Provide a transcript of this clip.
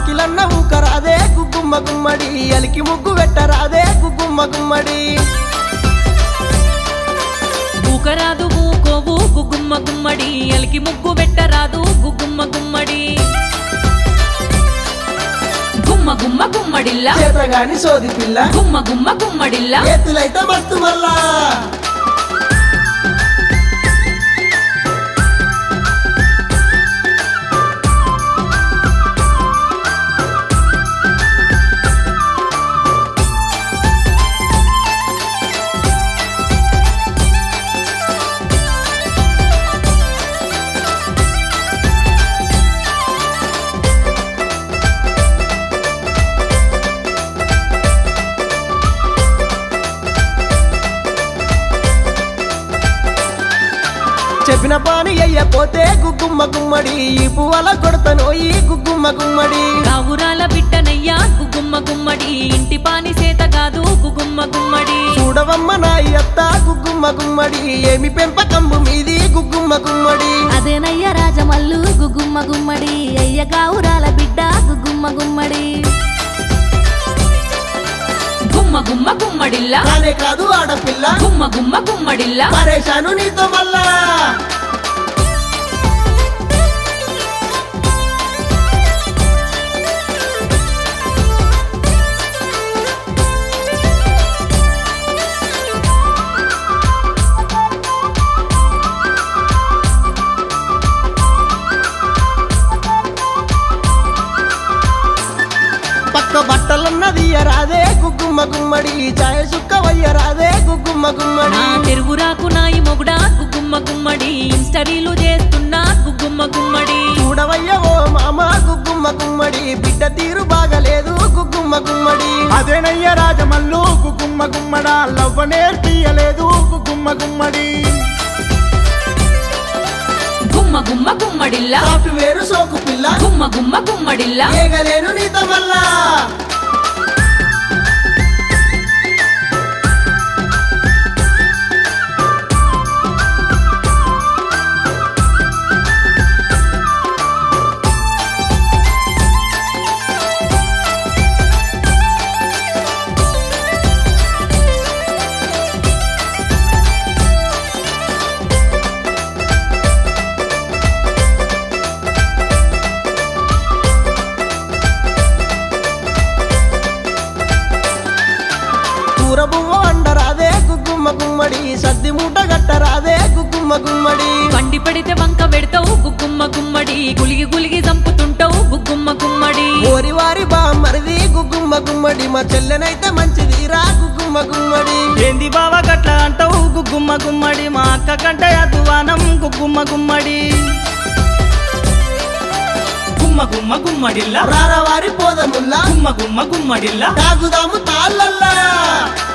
వాకిలన్న ఊకరాదే గుగ్గుమ్మ గుమ్మడి అలికి ముగ్గు పెట్టరాదే గుగ్గుమ్మ గుమ్మడి ఊకరాదు ఊకోవు గుగ్గుమ్మ గుమ్మడి ఎలికి ముగ్గు పెట్టరాదు గుగ్గుమ్మ గుమ్మడి గుమ్మ గుమ్మ గుమ్మడిల్లా చేతగాని సోది పిల్ల గుమ్మ గుమ్మ గుమ్మడిల్లా ఎత్తులైతే మస్తు మళ్ళా చెప్పిన పాని అయ్యపోతే గుగ్గుమ్మ గుమ్మడి ఈ పువ్వల కొడతను ఈ గుగ్గుమ్మ గుమ్మడి కావురాల బిడ్డనయ్యా గుగ్గుమ్మ గుమ్మడి ఇంటి పాని సేత కాదు గుగ్గుమ్మ గుమ్మడి చూడవమ్మ నా అత్త గుగ్గుమ్మ గుమ్మడి ఏమి పెంపకంబు మీది గుగ్గుమ్మ గుమ్మడి అదేనయ్య రాజమల్లు గుగ్గుమ్మ గుమ్మడి అయ్య గావురాల బిడ్డ గుగ్గుమ్మ గుమ్మడి గుమ్మ గుమ్మ గుమ్మడిల్లా కానే కాదు ఆడపిల్ల గుమ్మ గుమ్మ గుమ్మడిల్లా పరేషాను నీతో మళ్ళా పక్క బట్టలన్నది రాదే గుగ్గుమ్మ గుమ్మడి చాయ సుక్క వయ్యరాదే గుగ్గుమ్మ నా గుమ్మడి తెరుగురాకు నాయి మొగుడా గుగ్గుమ్మ గుమ్మడి ఇన్స్టరీలు చేస్తున్నా గుగ్గుమ్మ గుమ్మడి చూడవయ్య ఓ మామ గుగ్గుమ్మ గుమ్మడి బిడ్డ తీరు బాగలేదు గుగ్గుమ్మ గుమ్మడి అదేనయ్య రాజమల్లు గుమ్మ గుమ్మడ లవ్వ నేర్పియలేదు గుమ్మ గుమ్మడి గుమ్మ గుమ్మ గుమ్మడిల్లా సాఫ్ట్వేర్ సోకు పిల్ల గుమ్మ గుమ్మ గుమ్మడిల్లా ఏగలేను నీతో మళ్ళా కూర బువ్వ వండరాదే గుగ్గుమ్మ గుమ్మడి సద్ది మూట గట్టరాదే గుగ్గుమ్మ గుమ్మడి వండి పడితే వంక పెడతావు గుగ్గుమ్మ గుమ్మడి గులిగి గులిగి చంపుతుంటావు గుగ్గుమ్మ గుమ్మడి ఓరి వారి బామ్మరిది గుగ్గుమ్మ గుమ్మడి మా చెల్లెనైతే మంచిది రా గుగ్గుమ్మ గుమ్మడి ఏంది బావ గట్ల అంటావు గుమ్మ గుమ్మడి మా అక్క కంటే అద్వానం గుమ్మ గుమ్మడి గుమ్మ గుమ్మ గుమ్మడిల్లా రారా వారి పోదముల్లా గుమ్మ గుమ్మ గుమ్మడిల్లా తాగుదాము తాళ్ళల్లా